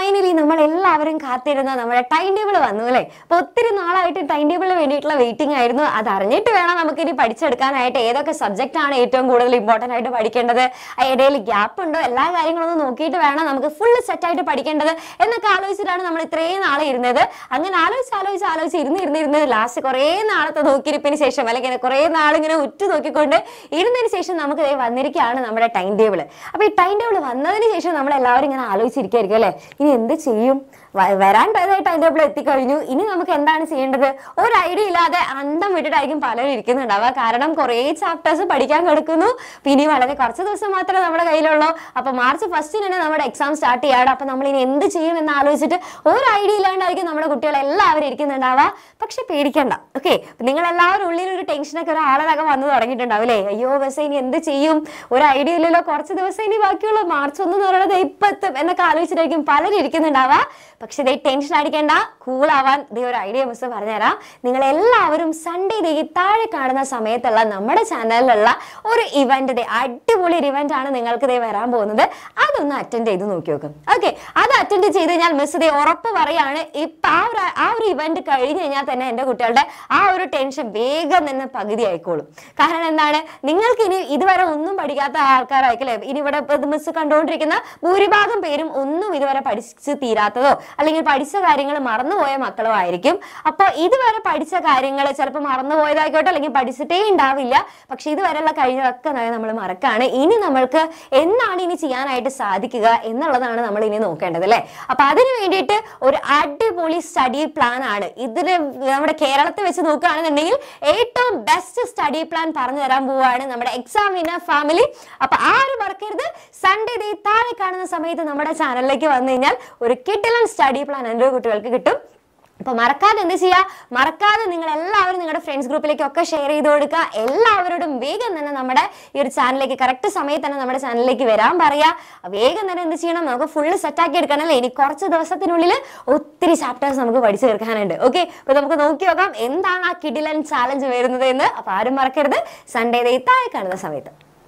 finally നമ്മൾ എല്ലാവരും കാത്തിരുന്ന നമ്മുടെ ടൈം ടേബിൾ വന്നു അല്ലേ അപ്പൊ ഒത്തിരി നാളായിട്ട് ടൈം ടേബിളിന് വേണ്ടിയിട്ടുള്ള വെയിറ്റിംഗ് ആയിരുന്നു അത് അറിഞ്ഞിട്ട് വേണം നമുക്ക് ഇനി പഠിച്ചെടുക്കാനായിട്ട് ഏതൊക്കെ സബ്ജക്റ്റ് ആണ് ഏറ്റവും കൂടുതൽ ഇമ്പോർട്ടന്റ് ആയിട്ട് പഠിക്കേണ്ടത് ആ ഇടയിൽ ഗ്യാപ്പ് ഉണ്ടോ എല്ലാ കാര്യങ്ങളൊന്നും നോക്കിയിട്ട് വേണം നമുക്ക് ഫുള്ള് സെറ്റ് ആയിട്ട് പഠിക്കേണ്ടത് എന്നൊക്കെ ആലോചിച്ചിട്ടാണ് നമ്മൾ ഇത്രയും നാളെ ഇരുന്നത് അങ്ങനെ ആലോചിച്ച് ആലോചിച്ച് ആലോചിച്ച് ഇരുന്ന് ഇരുന്ന് ഇരുന്ന് ലാസ്റ്റ് കുറേ നാളത്തെ നോക്കിയിരിപ്പിന് ശേഷം അല്ലെങ്കിൽ കുറേ നാളിങ്ങനെ ഉറ്റു നോക്കിക്കൊണ്ട് ഇരുന്നതിന് ശേഷം നമുക്ക് ദേ വന്നിരിക്കുകയാണ് നമ്മുടെ ടൈം ടേബിൾ അപ്പൊ ഈ ടൈം ടേബിൾ വന്നതിന് ശേഷം നമ്മൾ എല്ലാവരും ഇങ്ങനെ ആലോചിച്ചിരിക്കുകയായിരിക്കും അല്ലേ ഇനി എന്ത് ചെയ്യും വ- വരാൻ പറ്റുന്ന ടൈം ടേബിൾ എത്തിക്കഴിഞ്ഞു ഇനി നമുക്ക് എന്താണ് ചെയ്യേണ്ടത് ഒരു ഐഡിയ ഇല്ലാതെ അന്തം വിട്ടിട്ടായിരിക്കും പലരും ഇരിക്കുന്നുണ്ടാവുക കാരണം കുറേ ചാപ്റ്റേഴ്സ് പഠിക്കാൻ കിടക്കുന്നു പിന്നെ വളരെ കുറച്ച് ദിവസം മാത്രമേ നമ്മുടെ കയ്യിലുള്ളൂ അപ്പൊ മാർച്ച് ഫസ്റ്റിന് തന്നെ നമ്മുടെ എക്സാം സ്റ്റാർട്ട് ചെയ്യാണ് അപ്പൊ നമ്മൾ ഇനി എന്ത് ചെയ്യും എന്ന് ആലോചിച്ചിട്ട് ഒരു ഐഡിയ ഇല്ലാണ്ടായിരിക്കും നമ്മുടെ കുട്ടികൾ എല്ലാവരും ഇരിക്കുന്നുണ്ടാവുക പക്ഷെ പേടിക്കണ്ട ഓക്കെ നിങ്ങൾ എല്ലാവരും ഉള്ളിൽ ഒരു ടെൻഷനൊക്കെ ഒരാളൊക്കെ വന്നു തുടങ്ങിയിട്ടുണ്ടാവും അല്ലേ അയ്യോ ബസ് ഇനി എന്ത് ചെയ്യും ഒരു ഐഡിയ ഇല്ലല്ലോ കുറച്ച് ദിവസം ഇനി ബാക്കിയുള്ളൂ മാർച്ച് ഒന്ന് എന്ന് പറയുന്നത് ഇപ്പൊ എത്തും എന്നൊക്കെ ആലോചിച്ചിട്ടായിരിക്കും പലരും ഇരിക്കുന്നുണ്ടാവുക പക്ഷെ ഇതേ ടെൻഷൻ അടിക്കേണ്ട കൂൾ ആവാൻ ഇതേ ഒരു ഐഡിയ മിസ് പറഞ്ഞുതരാം നിങ്ങൾ എല്ലാവരും സൺഡേ ദേ ഈ താഴെ കാണുന്ന സമയത്തുള്ള നമ്മുടെ ചാനലിലുള്ള ഒരു ഇവന്റ് ദേ അടിപൊളി ഒരു ഇവന്റ് ആണ് നിങ്ങൾക്ക് ദേ വരാൻ പോകുന്നത് അതൊന്ന് അറ്റൻഡ് ചെയ്ത് നോക്കി നോക്കും ഓക്കെ അത് അറ്റൻഡ് ചെയ്ത് കഴിഞ്ഞാൽ മിസ് ദേ ഉറപ്പ് പറയാണ് ഇപ്പൊ ആ ഒരു ആ ഒരു ഇവന്റ് കഴിഞ്ഞ് കഴിഞ്ഞാൽ തന്നെ എൻ്റെ കുട്ടികളുടെ ആ ഒരു ടെൻഷൻ വേഗം തന്നെ പകുതി ആയിക്കോളും കാരണം എന്താണ് നിങ്ങൾക്ക് ഇനി ഇതുവരെ ഒന്നും പഠിക്കാത്ത ആൾക്കാരായിരിക്കല്ലേ ഇനി ഇവിടെ മിസ് കണ്ടുകൊണ്ടിരിക്കുന്ന ഭൂരിഭാഗം പേരും ഒന്നും ഇതുവരെ പഠിച്ച് തീരാത്തതോ അല്ലെങ്കിൽ പഠിച്ച കാര്യങ്ങൾ മറന്നുപോയ മക്കളോ ആയിരിക്കും അപ്പോൾ ഇതുവരെ പഠിച്ച കാര്യങ്ങൾ ചിലപ്പോൾ മറന്നുപോയതായിക്കോട്ടെ അല്ലെങ്കിൽ പഠിച്ചിട്ടേ ഉണ്ടാവില്ല പക്ഷെ ഇതുവരെയുള്ള കഴിഞ്ഞതൊക്കെ നമ്മൾ മറക്കാണ് ഇനി നമ്മൾക്ക് എന്താണ് ഇനി ചെയ്യാനായിട്ട് സാധിക്കുക എന്നുള്ളതാണ് നമ്മൾ ഇനി നോക്കേണ്ടത് അല്ലേ അപ്പൊ അതിന് വേണ്ടിയിട്ട് ഒരു അടിപൊളി സ്റ്റഡി പ്ലാൻ ആണ് ഇതിന് നമ്മുടെ കേരളത്തിൽ വെച്ച് നോക്കുകയാണെന്നുണ്ടെങ്കിൽ ഏറ്റവും ബെസ്റ്റ് സ്റ്റഡി പ്ലാൻ പറഞ്ഞു തരാൻ പോവുകയാണ് നമ്മുടെ എക്സാം വിന്നർ ഫാമിലി അപ്പൊ ആരും മറക്കരുത് സൺഡേ ദേ താഴെ കാണുന്ന സമയത്ത് നമ്മുടെ ചാനലിലേക്ക് വന്നു കഴിഞ്ഞാൽ ഒരു കിട്ടിലൻ സ്റ്റഡി പ്ലാൻ എൻ്റെ കുട്ടികൾക്ക് കിട്ടും അപ്പൊ മറക്കാതെ എന്ത് ചെയ്യുക മറക്കാതെ നിങ്ങൾ എല്ലാവരും നിങ്ങളുടെ ഫ്രണ്ട്സ് ഗ്രൂപ്പിലേക്ക് ഒക്കെ ഷെയർ ചെയ്ത് കൊടുക്കുക എല്ലാവരോടും വേഗം തന്നെ നമ്മുടെ ഈ ഒരു ചാനലിലേക്ക് കറക്റ്റ് സമയത്ത് തന്നെ നമ്മുടെ ചാനലിലേക്ക് വരാൻ പറയുക വേഗം തന്നെ എന്ത് ചെയ്യണം നമുക്ക് ഫുള്ള് സെറ്റാക്കി എടുക്കണമല്ലേ ഇനി കുറച്ച് ദിവസത്തിനുള്ളിൽ ഒത്തിരി ചാപ്റ്റേഴ്സ് നമുക്ക് പഠിച്ചു തീർക്കാനുണ്ട് ഓക്കെ അപ്പൊ നമുക്ക് നോക്കി നോക്കാം എന്താണ് ആ കിഡിലൻ ചാലഞ്ച് വരുന്നത് എന്ന് അപ്പൊ ആരും മറക്കരുത് സൺഡേ താഴെ കാണുന്ന സമയത്ത്